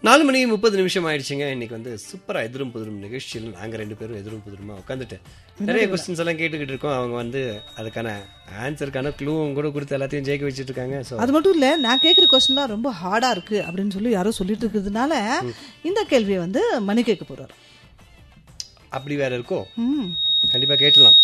நாலு மணி முப்பது நிமிஷம் ஆயிடுச்சுங்க இன்னைக்கு வந்து சூப்பரா எதிரும் புதிரும் நிகழ்ச்சியில் நாங்க ரெண்டு பேரும் எதிரும் புதிருமா உட்காந்துட்டு நிறைய கொஸ்டின்ஸ் எல்லாம் கேட்டுக்கிட்டு இருக்கோம் அவங்க வந்து அதுக்கான ஆன்சருக்கான க்ளூவும் கூட கொடுத்து எல்லாத்தையும் ஜெயிக்க வச்சுட்டு இருக்காங்க ஸோ அது மட்டும் இல்ல நான் கேட்குற கொஸ்டின்லாம் ரொம்ப ஹார்டா இருக்கு அப்படின்னு சொல்லி யாரோ சொல்லிட்டு இருக்கிறதுனால இந்த கேள்வியை வந்து மணி கேட்க போறாரு அப்படி வேற இருக்கோ ம் கண்டிப்பா கேட்டலாம்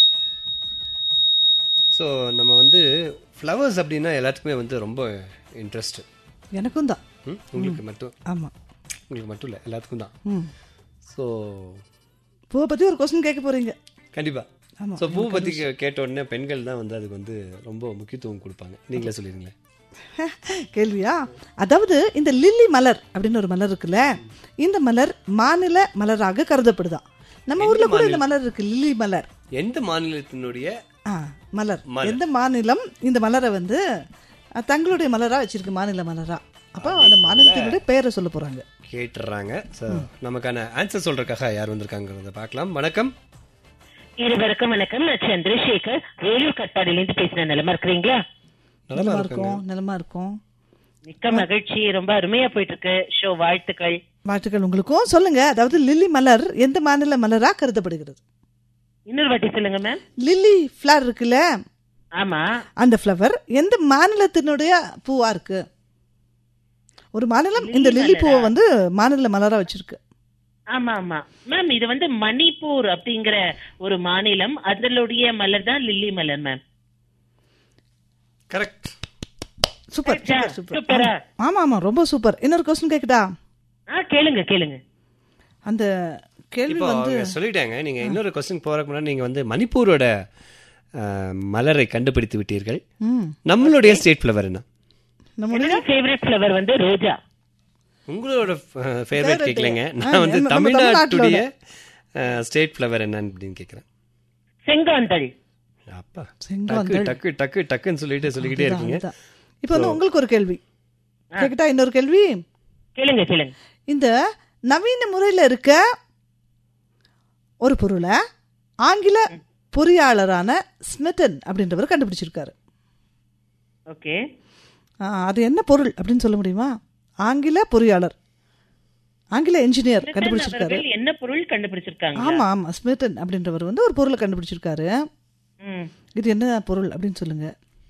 ஸோ நம்ம வந்து ஃப்ளவர்ஸ் அப்படின்னா எல்லாத்துக்குமே வந்து ரொம்ப இன்ட்ரெஸ்ட் எனக்கும் தான் உங்களுக்கு மட்டும் ஆமா உங்களுக்கு மட்டும் இல்லை எல்லாத்துக்கும் தான் ம் ஸோ பூவை பத்தி ஒரு கொஸ்டின் கேட்க போறீங்க கண்டிப்பா ஆமா. ஸோ பூ பத்தி கே- கேட்ட உடனே பெண்கள் தான் வந்து அதுக்கு வந்து ரொம்ப முக்கியத்துவம் கொடுப்பாங்க நீங்களே சொல்லிடுங்களேன் கேள்வியா அதாவது இந்த லில்லி மலர் அப்படின்னு ஒரு மலர் இருக்குல்ல இந்த மலர் மாநில மலராக கருதப்படுதா நம்ம ஊர்ல கூட இந்த மலர் இருக்கு லில்லி மலர் எந்த மாநிலத்தினுடைய ஆ மலர் எந்த மாநிலம் இந்த மலரை வந்து அஹ், தங்களுடைய மலரா வச்சிருக்கு மாநில மலரா அப்போ அந்த மாநிலத்தினுடைய பெயரை சொல்ல போறாங்க கேட்டுறாங்க ஸோ நமக்கான ஆன்சர் சொல்றதுக்காக யார் வந்திருக்காங்கிறத பார்க்கலாம் வணக்கம் இருவருக்கும் வணக்கம் நான் சந்திரசேகர் வேலூர் கட்பாடியிலிருந்து பேசுறேன் நிலமா இருக்கிறீங்களா நலமா நலமா இருக்காங்க இருக்கும் நலமா இருக்கும் மிக்க மகிழ்ச்சி ரொம்ப அருமையா போயிட்டு இருக்கு ஷோ வாழ்த்துக்கள் வாழ்த்துக்கள் உங்களுக்கும் சொல்லுங்க அதாவது லில்லி மலர் எந்த மாநில மலரா கருதப்படுகிறது இன்னொரு வாட்டி சொல்லுங்க மேம் லில்லி ஃப்ளவர் இருக்குல்ல ஆமா அந்த ஃப்ளவர் எந்த மாநிலத்தினுடைய பூவா இருக்கு ஒரு மாநிலம் இந்த லில்லி பூவை வந்து மாநில மலரா வச்சிருக்கு ஆமா ஆமா மேம் இது வந்து மணிப்பூர் அப்படிங்கிற ஒரு மாநிலம் அதனுடைய மலர் தான் லில்லி மலர் மேம் கரெக்ட் சூப்பர் கரெக்டா? சூப்பர் சூப்பர் சூப்பரா? ஆமா ஆமா ரொம்ப சூப்பர் இன்னொரு கொஸ்டின் கேக்குதா ஆ கேளுங்க கேளுங்க அந்த கேள்வி இப்போ வந்து அவங்க சொல்லிட்டாங்க நீங்க இன்னொரு கொஸ்டின் போறதுக்கு முன்னாடி நீங்க வந்து மணிப்பூரோட அஹ், மலரை கண்டுபிடித்து விட்டீர்கள் ம் நம்மளுடைய ஸ்டேட் ஃப்ளவர் என்ன நம்முடைய என்னோட ஃபேவரட் ஃபிளவர் வந்து ரோஜா உங்களோட ஃபேவரட் Favorite. கேட்கலங்க ஆ, நான் வந்து நம்ம தமிழ்நாட்டுடைய ஸ்டேட் ஃப்ளவர் என்னன்னு அப்படின்னு கேட்குறேன் செங்காந்தள் அப்பா டக்கு செங்காந்தள். டக்கு டக்கு டக்குன்னு சொல்லிட்டு சொல்லிக்கிட்டே இருக்கீங்க அதுதான். இப்போ வந்து உங்களுக்கு ஒரு கேள்வி கேக்குதா இன்னொரு கேள்வி கேளுங்க கேளுங்க இந்த நவீன முறையில் இருக்க ஒரு பொருளை ஆங்கில பொறியாளரான ஸ்மிட்டன் அப்படின்றவர் கண்டுபிடிச்சிருக்காரு ஓகே ஆ, அது என்ன பொருள் அப்படின்னு சொல்ல முடியுமா ஆங்கில பொறியாளர் ஆங்கில என்ஜினியர் கண்டுபிடிச்சிருக்காரு அவர்கள் என்ன பொருள் கண்டுபிடிச்சிருக்காங்க ஆமா ஆமா ஸ்மிட்டன் அப்படின்றவர் வந்து ஒரு பொருளை கண்டுபிடிச்சிருக்காரு ம் இது என்ன பொருள் அப்படின்னு சொல்லுங்க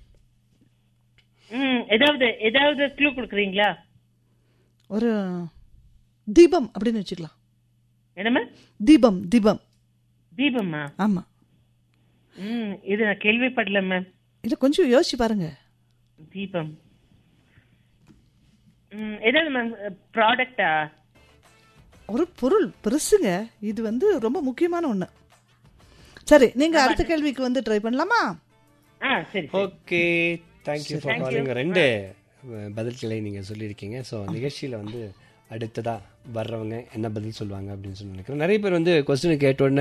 ம் ஏதாவது ஏதாவது க்ளூ கொடுக்குறீங்களா ஒரு தீபம் அப்படின்னு வச்சுக்கலாம் என்ன மேம் தீபம் தீபம் தீபமா ஆமா ம் இது நான் கேள்விப்படல மேம் இதை கொஞ்சம் யோசிச்சு பாருங்க தீபம் ம் ஏதாவது மேம் ப்ராடக்டா ஒரு பொருள் பெருசுங்க இது வந்து ரொம்ப முக்கியமான ஒண்ணு சரி நீங்க அடுத்த கேள்விக்கு வந்து ட்ரை பண்ணலாமா ஆ சரி ஓகே தேங்க்யூ ஃபார் காலிங் ரெண்டு அஹ், பதில்களை நீங்க சொல்லியிருக்கீங்க ஸோ நிகழ்ச்சியில வந்து அடுத்ததா வர்றவங்க என்ன பதில் சொல்லுவாங்க அப்படின்னு சொல்லி நினைக்கிறேன் நிறைய பேர் வந்து கொஸ்டின் கேட்ட உடனே